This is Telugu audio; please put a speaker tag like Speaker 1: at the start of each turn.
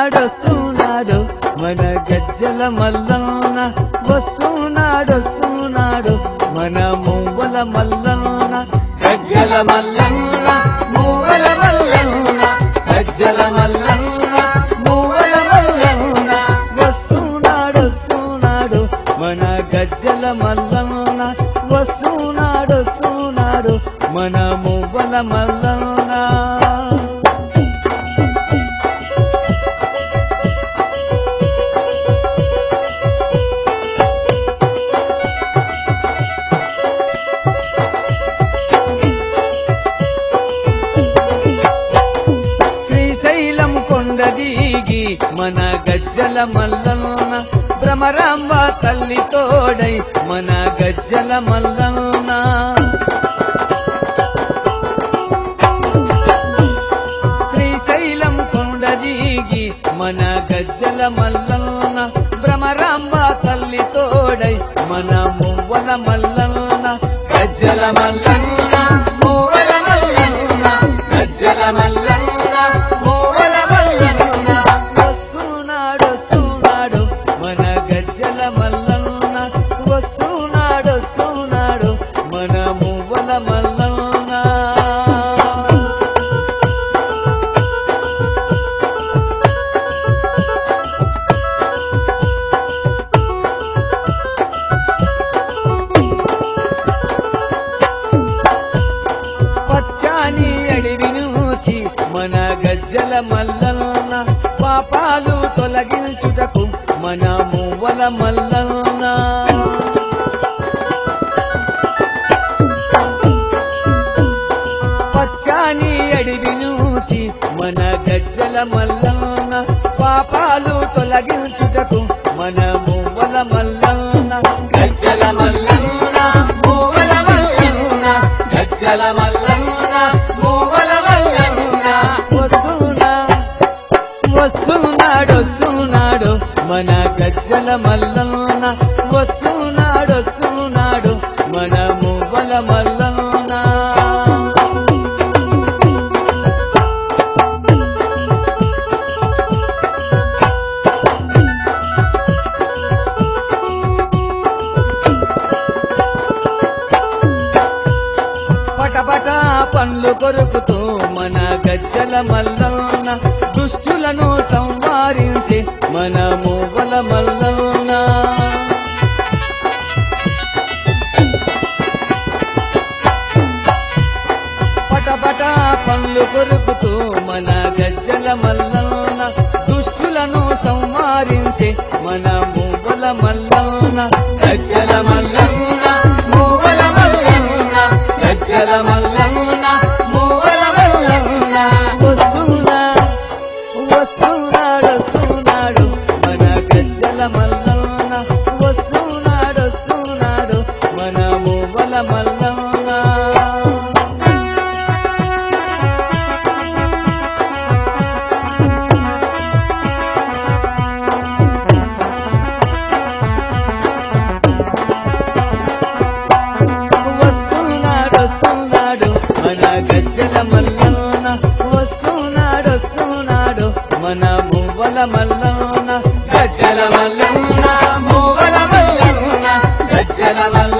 Speaker 1: వస్తున్నాడు వస్తున్నాడు మన గజ్జల మల్లన్న వస్తున్నాడు వస్తున్నాడు మన మువ్వల మల్లన్న గజ్జల మల్లన్న మువ్వల మల్లన్న గజ్జల మల్లన్న మువ్వల మల్లన్న వస్తున్నాడు వస్తున్నాడు మన గజ్జల మల్లన్న వస్తున్నాడు వస్తున్నాడు మన మువ్వల మల్లన్న శ్రీశైలం కొండ దిగి మన గజ్జల మల్లన్న భ్రమరాంబ తల్లి తోడై మన గజ్జల మల్లన్న శ్రీశైలం కొండ దిగి మన గజ్జల మల్లన్న భ్రమరాంబ తల్లి తోడై మన మువ్వల మల్లన్న గజ్జల మల్లన్న మువ్వల మల్లన్న గజ్జల మల్లన్న మువ్వల మల్లన్న వస్తున్నాడు వస్తున్నాడు మన గజ్జల మల్లన్న వస్తున్నాడు వస్తున్నాడు మన మువ్వల మల్లన్న పచ్చాని అడివి నుంచి మన గజ్జల మల్లన్న పాపాలు తొలగించుటకు మన మువ్వల మల్లన్న పచ్చాని అడివి నుంచి మన గజ్జల మల్లన్న పాపాలు తొలగించుటకు మన మువ్వల మల్లన్న గజ్జల మల్లన్న మువ్వల మల్లన్న గజ్జల మల్లన్న మువ్వల మల్లన్న వస్తున్నా వస్తున్నాడు వస్తున్నాడు మన గజ్జల మల్లన్న వస్తున్నాడు వస్తున్నాడు మన మువ్వల మల్లన్న పటపట పండ్లు కొరుకుతూ మన గజ్జల మల్లన్న దుష్టులను సంవారించి మన మువ్వల మల్లన్న పటపట పండ్లు కొరుకుతూ మన గజ్జల మల్లన్న దుష్టులను సంవారించి మన మువ్వల మల్లన్న గజ్జల మల్లన్న మువ్వల మల్లన్న గజ్జల మల్లన్న మువ్వల మల్లన్న వస్తున్నా వస్తున్నాడు వస్తున్నాడు మన గజ్జల మల్లన్న వస్తున్నాడు వస్తున్నాడు మన మువ్వల మల్లన్న వస్తున్నాడు వస్తున్నాడు మన గజ్జల మల్లన్న వస్తున్నాడు వస్తున్నాడు మన మువ్వల మల్లన్న గజ్జల మల్లన్న మువ్వల మల్లన్న గజ్జల మల్లన్న